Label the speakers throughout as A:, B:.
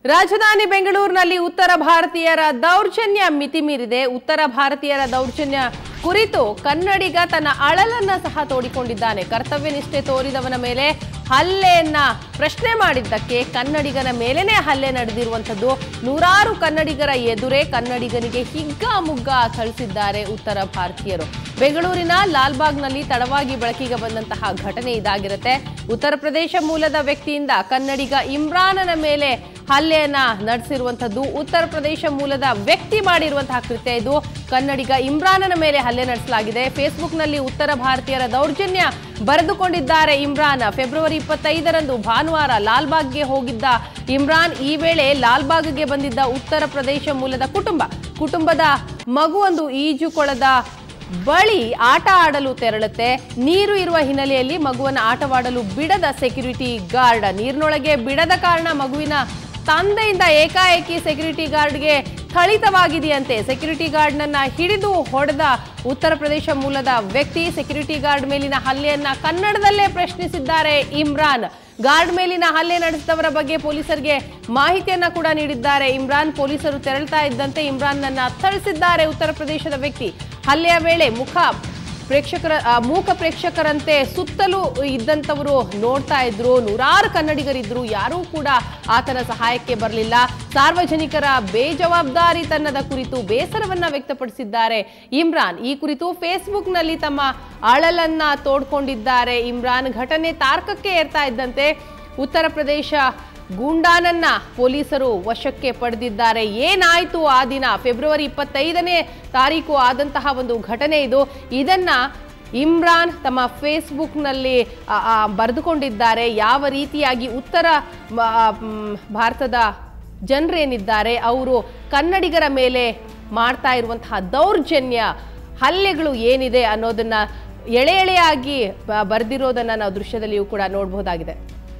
A: ರಾಜಧಾನಿ ಬೆಂಗಳೂರಿನಲ್ಲಿ ಉತ್ತರ ಭಾರತೀಯರ ದೌರ್ಜನ್ಯ ಮಿತಿಮೀರಿದೆ ಉತ್ತರ ಭಾರತೀಯರ ದೌರ್ಜನ್ಯ ಕುರಿತು ಕನ್ನಡಿಗ ತನ್ನ ಅಳಲನ್ನ ಸಹ ತೋಡಿಕೊಂಡಿದ್ದಾನೆ ಕರ್ತವ್ಯ ನಿಷ್ಠೆ ತೋರಿದವನ ಮೇಲೆ ಹಲ್ಲೆಯನ್ನ ಪ್ರಶ್ನೆ ಮಾಡಿದ್ದಕ್ಕೆ ಕನ್ನಡಿಗನ ಮೇಲೇನೆ ಹಲ್ಲೆ ನಡೆದಿರುವಂಥದ್ದು ನೂರಾರು ಕನ್ನಡಿಗರ ಎದುರೇ ಕನ್ನಡಿಗನಿಗೆ ಹಿಗ್ಗಾಮುಗ್ಗ ಥಳಿಸಿದ್ದಾರೆ ಉತ್ತರ ಭಾರತೀಯರು ಬೆಂಗಳೂರಿನ ಲಾಲ್ಬಾಗ್ನಲ್ಲಿ ತಡವಾಗಿ ಬೆಳಕಿಗೆ ಬಂದಂತಹ ಘಟನೆ ಇದಾಗಿರುತ್ತೆ ಉತ್ತರ ಪ್ರದೇಶ ಮೂಲದ ವ್ಯಕ್ತಿಯಿಂದ ಕನ್ನಡಿಗ ಇಮ್ರಾನನ ಮೇಲೆ ಹಲ್ಲೆಯನ್ನ ನಡೆಸಿರುವಂತದ್ದು ಉತ್ತರ ಪ್ರದೇಶ ಮೂಲದ ವ್ಯಕ್ತಿ ಮಾಡಿರುವಂತಹ ಕೃತ್ಯ ಇದು ಕನ್ನಡಿಗ ಇಮ್ರಾನನ ಮೇಲೆ ಹಲ್ಲೆ ನಡೆಸಲಾಗಿದೆ ಫೇಸ್ಬುಕ್ನಲ್ಲಿ ಉತ್ತರ ಭಾರತೀಯರ ದೌರ್ಜನ್ಯ ಬರೆದುಕೊಂಡಿದ್ದಾರೆ ಇಮ್ರಾನ್ ಫೆಬ್ರವರಿ ಇಪ್ಪತ್ತೈದರಂದು ಭಾನುವಾರ ಲಾಲ್ಬಾಗ್ಗೆ ಹೋಗಿದ್ದ ಇಮ್ರಾನ್ ಈ ವೇಳೆ ಲಾಲ್ಬಾಗ್ಗೆ ಬಂದಿದ್ದ ಉತ್ತರ ಪ್ರದೇಶ ಮೂಲದ ಕುಟುಂಬ ಕುಟುಂಬದ ಮಗುವೊಂದು ಈಜುಕೊಳದ ಬಳಿ ಆಟ ಆಡಲು ತೆರಳುತ್ತೆ ನೀರು ಇರುವ ಹಿನ್ನೆಲೆಯಲ್ಲಿ ಮಗುವನ್ನು ಆಟವಾಡಲು ಬಿಡದ ಸೆಕ್ಯೂರಿಟಿ ಗಾರ್ಡ್ ನೀರಿನೊಳಗೆ ಬಿಡದ ಕಾರಣ ಮಗುವಿನ ತಂದೆಯಿಂದ ಏಕಾಏಕಿ ಸೆಕ್ಯೂರಿಟಿ ಗಾರ್ಡ್ಗೆ ಥಳಿತವಾಗಿದೆಯಂತೆ ಸೆಕ್ಯೂರಿಟಿ ಗಾರ್ಡ್ನನ್ನ ಹಿಡಿದು ಹೊಡೆದ ಉತ್ತರ ಪ್ರದೇಶ ಮೂಲದ ವ್ಯಕ್ತಿ ಸೆಕ್ಯೂರಿಟಿ ಗಾರ್ಡ್ ಮೇಲಿನ ಹಲ್ಲೆಯನ್ನ ಕನ್ನಡದಲ್ಲೇ ಪ್ರಶ್ನಿಸಿದ್ದಾರೆ ಇಮ್ರಾನ್ ಗಾರ್ಡ್ ಮೇಲಿನ ಹಲ್ಲೆ ನಡೆಸಿದವರ ಬಗ್ಗೆ ಪೊಲೀಸರಿಗೆ ಮಾಹಿತಿಯನ್ನ ಕೂಡ ನೀಡಿದ್ದಾರೆ ಇಮ್ರಾನ್ ಪೊಲೀಸರು ತೆರಳ್ತಾ ಇದ್ದಂತೆ ಇಮ್ರಾನ್ನನ್ನ ಥಳಿಸಿದ್ದಾರೆ ಉತ್ತರ ಪ್ರದೇಶದ ವ್ಯಕ್ತಿ ಹಲ್ಲೆಯ ವೇಳೆ ಮುಖ ಪ್ರೇಕ್ಷಕರ ಆ, ಮೂಕ ಪ್ರೇಕ್ಷಕರಂತೆ ಸುತ್ತಲೂ ಇದ್ದಂಥವರು ನೋಡ್ತಾ ಇದ್ರು ನೂರಾರು ಕನ್ನಡಿಗರಿದ್ರು ಯಾರೂ ಕೂಡ ಆತನ ಸಹಾಯಕ್ಕೆ ಬರಲಿಲ್ಲ ಸಾರ್ವಜನಿಕರ ಬೇಜವಾಬ್ದಾರಿತನದ ಕುರಿತು ಬೇಸರವನ್ನ ವ್ಯಕ್ತಪಡಿಸಿದ್ದಾರೆ ಇಮ್ರಾನ್ ಈ ಕುರಿತು ಫೇಸ್ಬುಕ್ನಲ್ಲಿ ತಮ್ಮ ಅಳಲನ್ನ ತೋಡ್ಕೊಂಡಿದ್ದಾರೆ ಇಮ್ರಾನ್ ಘಟನೆ ತಾರ್ಕಕ್ಕೆ ಏರ್ತಾ ಇದ್ದಂತೆ ಉತ್ತರ ಪ್ರದೇಶ ಗೂಂಡಾನನ್ನ ಪೊಲೀಸರು ವಶಕ್ಕೆ ಪಡೆದಿದ್ದಾರೆ ಏನಾಯ್ತು ಆ ದಿನ ಫೆಬ್ರವರಿ ಇಪ್ಪತ್ತೈದನೇ ತಾರೀಕು ಆದಂತಹ ಒಂದು ಘಟನೆ ಇದು ಇದನ್ನ ಇಮ್ರಾನ್ ತಮ್ಮ ಫೇಸ್ಬುಕ್ನಲ್ಲಿ ಆ, ಆ, ಬರೆದುಕೊಂಡಿದ್ದಾರೆ ಯಾವ ರೀತಿಯಾಗಿ ಉತ್ತರ ಮ, ಮ್, ಭಾರತದ ಜನರೇನಿದ್ದಾರೆ ಅವರು ಕನ್ನಡಿಗರ ಮೇಲೆ ಮಾಡ್ತಾ ಇರುವಂತಹ ದೌರ್ಜನ್ಯ ಹಲ್ಲೆಗಳು ಏನಿದೆ ಅನ್ನೋದನ್ನ ಎಳೆ ಎಳೆಯಾಗಿ ಬ- ಬರೆದಿರೋದನ್ನ ನಾವು ದೃಶ್ಯದಲ್ಲಿಯೂ ಕೂಡ ನೋಡಬಹುದಾಗಿದೆ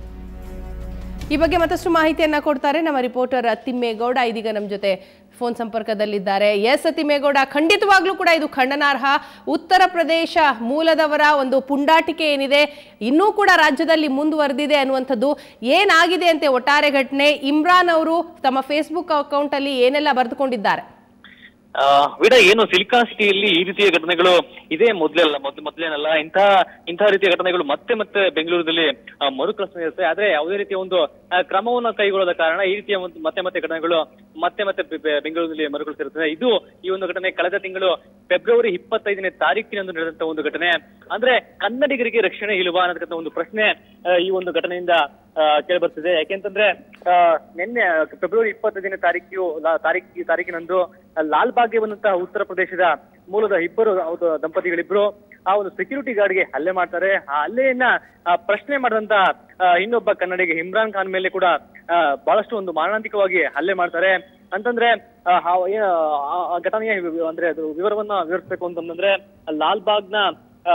A: ಈ ಬಗ್ಗೆ ಮತ್ತಷ್ಟು ಮಾಹಿತಿಯನ್ನ ಕೊಡ್ತಾರೆ ನಮ್ಮ ರಿಪೋರ್ಟರ್ ತಿಮ್ಮೇಗೌಡ ಇದೀಗ ನಮ್ಮ ಜೊತೆ ಫೋನ್ ಸಂಪರ್ಕದಲ್ಲಿದ್ದಾರೆ ಎಸ್ ತಿಮ್ಮೇಗೌಡ ಖಂಡಿತವಾಗ್ಲೂ ಕೂಡ ಇದು ಖಂಡನಾರ್ಹ ಉತ್ತರ ಪ್ರದೇಶ ಮೂಲದವರ ಒಂದು ಪುಂಡಾಟಿಕೆ ಏನಿದೆ ಇನ್ನೂ ಕೂಡ ರಾಜ್ಯದಲ್ಲಿ ಮುಂದುವರೆದಿದೆ ಅನ್ನುವಂಥದ್ದು ಏನಾಗಿದೆ ಅಂತೆ ಒಟ್ಟಾರೆ ಘಟನೆ ಇಮ್ರಾನ್ ಅವರು ತಮ್ಮ ಫೇಸ್ಬುಕ್ ಅಕೌಂಟ್ ಅಲ್ಲಿ ಏನೆಲ್ಲ ಬರೆದುಕೊಂಡಿದ್ದಾರೆ
B: ಆ, ವಿಡ ಏನು ಸಿಲಿಕಾನ್ ಸಿಟಿಯಲ್ಲಿ ಈ ರೀತಿಯ ಘಟನೆಗಳು ಇದೇ ಮೊದಲೆಲ್ಲ ಮೊದ್ ಮೊದಲೇನಲ್ಲ ಇಂತಹ ಇಂತಹ ರೀತಿಯ ಘಟನೆಗಳು ಮತ್ತೆ ಮತ್ತೆ ಬೆಂಗಳೂರಿನಲ್ಲಿ ಆ, ಮರುಕಳಿಸ್ತಾ ಆದ್ರೆ ಯಾವುದೇ ರೀತಿಯ ಒಂದು ಆ, ಕ್ರಮವನ್ನು ಕೈಗೊಳ್ಳದ ಕಾರಣ ಈ ರೀತಿಯ ಒಂದು ಮತ್ತೆ ಮತ್ತೆ ಘಟನೆಗಳು ಮತ್ತೆ ಮತ್ತೆ ಬೆ- ಬೆ- ಬೆಂಗಳೂರಿನಲ್ಲಿ ಮರುಕಳಿಸಿರುತ್ತದೆ ಇದು ಈ ಒಂದು ಘಟನೆ ಕಳೆದ ತಿಂಗಳು ಫೆಬ್ರವರಿ ಇಪ್ಪತ್ತೈದನೇ ತಾರೀಕಿನಂದು ನಡೆದಂತ ಒಂದು ಘಟನೆ ಅಂದ್ರೆ ಕನ್ನಡಿಗರಿಗೆ ರಕ್ಷಣೆ ಇಲ್ವಾ ಅನ್ನತಕ್ಕಂಥ ಒಂದು ಪ್ರಶ್ನೆ ಆ, ಈ ಒಂದು ಘಟನೆಯಿಂದ ಕೇಳಿ ಬರ್ತಿದೆ ಯಾಕೆಂತಂದ್ರೆ ಆ, ನಿನ್ನೆ ಫೆಬ್ರವರಿ ಇಪ್ಪತ್ತೈದನೇ ತಾರೀಕು ತಾರೀಕು ತಾರೀಕಿನಂದು ಲಾಲ್ಬಾಗ್ಗೆ ಬಂದಂತಹ ಉತ್ತರ ಪ್ರದೇಶದ ಮೂಲದ ಇಬ್ಬರು ಹೌದು ದಂಪತಿಗಳಿಬ್ರು ಆ ಒಂದು ಸೆಕ್ಯೂರಿಟಿ ಗಾರ್ಡ್ಗೆ ಹಲ್ಲೆ ಮಾಡ್ತಾರೆ ಆ ಹಲ್ಲೆಯನ್ನ ಆ, ಪ್ರಶ್ನೆ ಮಾಡಿದಂತ ಆ, ಇನ್ನೊಬ್ಬ ಕನ್ನಡಿಗ ಇಮ್ರಾನ್ ಖಾನ್ ಮೇಲೆ ಕೂಡ ಆ, ಬಹಳಷ್ಟು ಒಂದು ಮಾರಣಾಂತಿಕವಾಗಿ ಹಲ್ಲೆ ಮಾಡ್ತಾರೆ ಅಂತಂದ್ರೆ ಆ, ಆ ಏ- ಆ- ಆ ಘಟನೆಯ ವಿ- ಅಂದ್ರೆ ಅದು ವಿವರವನ್ನ ವಿವರಿಸಬೇಕು ಅಂತಂದ್ರೆ ಲಾಲ್ಬಾಗ್ನ ಆ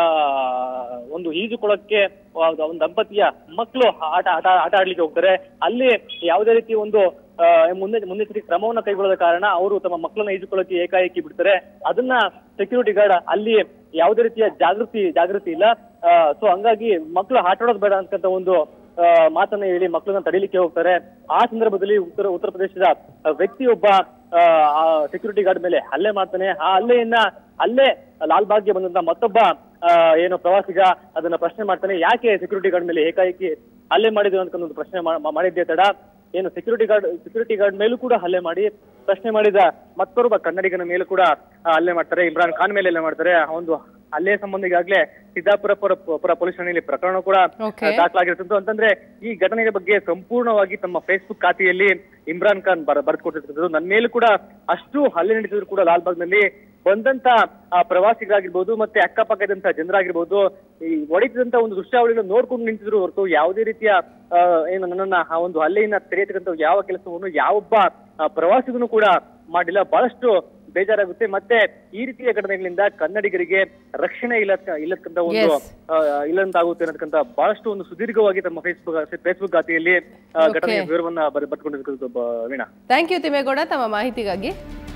B: ಒಂದು ಈಜುಕೊಳಕ್ಕೆ ಒಂದು ದಂಪತಿಯ ಮಕ್ಕಳು ಆಟ ಆಟ ಆಟ ಆಡ್ಲಿಕ್ಕೆ ಹೋಗ್ತಾರೆ ಅಲ್ಲಿ ಯಾವುದೇ ರೀತಿ ಒಂದು ಆ, ಮುನ್ನೆ ಮುನ್ನೆಚ್ಚರಿಕೆ ಕ್ರಮವನ್ನ ಕೈಗೊಳ್ಳದ ಕಾರಣ ಅವರು ತಮ್ಮ ಮಕ್ಕಳನ್ನ ಈಜುಕೊಳಕ್ಕೆ ಏಕಾಏಕಿ ಬಿಡ್ತಾರೆ ಅದನ್ನ ಸೆಕ್ಯೂರಿಟಿ ಗಾರ್ಡ್ ಅಲ್ಲಿ ಯಾವುದೇ ರೀತಿಯ ಜಾಗೃತಿ ಜಾಗೃತಿ ಇಲ್ಲ ಸೊ ಹಂಗಾಗಿ ಮಕ್ಕಳು ಆಟ ಆಡೋದು ಬೇಡ ಅಂತಕ್ಕಂಥ ಒಂದು ಆ, ಮಾತನ್ನ ಹೇಳಿ ಮಕ್ಕಳನ್ನ ತಡಿಲಿಕ್ಕೆ ಹೋಗ್ತಾರೆ ಆ ಸಂದರ್ಭದಲ್ಲಿ ಉತ್ತರ ಉತ್ತರ ಪ್ರದೇಶದ ವ್ಯಕ್ತಿಯೊಬ್ಬ ಸೆಕ್ಯೂರಿಟಿ ಗಾರ್ಡ್ ಮೇಲೆ ಹಲ್ಲೆ ಮಾಡ್ತಾನೆ ಆ ಹಲ್ಲೆಯನ್ನ ಅಲ್ಲೇ ಲಾಲ್ಬಾಗ್ಗೆ ಬಂದಂತ ಮತ್ತೊಬ್ಬ ಆ, ಏನು ಪ್ರವಾಸಿಗ ಅದನ್ನ ಪ್ರಶ್ನೆ ಮಾಡ್ತಾನೆ ಯಾಕೆ ಸೆಕ್ಯೂರಿಟಿ ಗಾರ್ಡ್ ಮೇಲೆ ಏಕಾಏಕಿ ಹಲ್ಲೆ ಮಾಡಿದ್ರು ಅಂತ ಒಂದು ಪ್ರಶ್ನೆ ಮಾ- ಮಾ- ಮಾಡಿದ್ದೆ ತಡ ಏನು ಸೆಕ್ಯೂರಿಟಿ ಗಾರ್ಡ್ ಸೆಕ್ಯೂರಿಟಿ ಗಾರ್ಡ್ ಮೇಲೂ ಕೂಡ ಹಲ್ಲೆ ಮಾಡಿ ಪ್ರಶ್ನೆ ಮಾಡಿದ ಮತ್ತೊಬ್ಬ ಕನ್ನಡಿಗನ ಮೇಲೂ ಕೂಡ ಆ, ಹಲ್ಲೆ ಮಾಡ್ತಾರೆ ಇಮ್ರಾನ್ ಖಾನ್ ಮೇಲೆ ಹಲ್ಲೆ ಮಾಡ್ತಾರೆ ಆ ಒಂದು ಹಲ್ಲೆ ಸಂಬಂಧ ಈಗಾಗಲೇ ಸಿದ್ದಾಪುರ ಪುರ ಪುರ ಪೊಲೀಸ್ ಠಾಣೆಯಲ್ಲಿ ಪ್ರಕರಣ ಕೂಡ
A: Okay.
B: ದಾಖಲಾಗಿರ್ತದ್ದು ಅಂತಂದ್ರೆ ಈ ಘಟನೆಯ ಬಗ್ಗೆ ಸಂಪೂರ್ಣವಾಗಿ ತಮ್ಮ ಫೇಸ್ಬುಕ್ ಖಾತೆಯಲ್ಲಿ ಇಮ್ರಾನ್ ಖಾನ್ ಬರ ಬರೆದುಕೊಟ್ಟಿರ್ತದ್ದು ನನ್ನ ಮೇಲೂ ಕೂಡ ಅಷ್ಟು ಹಲ್ಲೆ ನಡೀತಿದ್ರು ಕೂಡ ಲಾಲ್ಬಾಗ್ನಲ್ಲಿ ಬಂದಂತ ಆ ಪ್ರವಾಸಿಗರಾಗಿರ್ಬೋದು ಮತ್ತೆ ಅಕ್ಕಪಕ್ಕ ಇದ್ದಂತ ಜನರಾಗಿರ್ಬೋದು ಈ ಹೊಡಿತಿದಂತ ಒಂದು ದೃಶ್ಯಾವಳಿಗಳನ್ನು ನೋಡ್ಕೊಂಡು ನಿಂತಿದ್ರು ಹೊರತು ಯಾವುದೇ ರೀತಿಯ ಆ, ಏನು ನನ್ನನ್ನ ಆ ಒಂದು ಹಲ್ಲೆಯನ್ನ ತೆರೆಯತಕ್ಕಂಥ ಯಾವ ಕೆಲಸವನ್ನು ಯಾವೊಬ್ಬ ಆ, ಪ್ರವಾಸಿಗನು ಕೂಡ ಮಾಡಿಲ್ಲ ಬಹಳಷ್ಟು ಬೇಜಾರಾಗುತ್ತೆ ಮತ್ತೆ ಈ ರೀತಿಯ ಘಟನೆಗಳಿಂದ ಕನ್ನಡಿಗರಿಗೆ ರಕ್ಷಣೆ ಇಲ್ಲ ಇಲ್ಲಕ್ಕಂತ ಒಂದು
A: Yes.
B: ಆ, ಇಲ್ಲಂತಾಗುತ್ತೆ ಅನ್ನತಕ್ಕಂತ ಬಹಳಷ್ಟು ಒಂದು ಸುದೀರ್ಘವಾಗಿ ತಮ್ಮ ಫೇಸ್ಬುಕ್ ಫೇಸ್ಬುಕ್ ಖಾತೆಯಲ್ಲಿ ಆ,
A: Okay.
B: ಘಟನೆಯ ವಿವರವನ್ನ ಬರ್- ಬರ್ಕೊಂಡಿರ್ತಕ್ಕಂಥದ್ದು ಬ- ವೀಣಾ
A: ಥ್ಯಾಂಕ್ ಯು ತಿಮ್ಮೇಗೌಡ ತಮ್ಮ ಮಾಹಿತಿಗಾಗಿ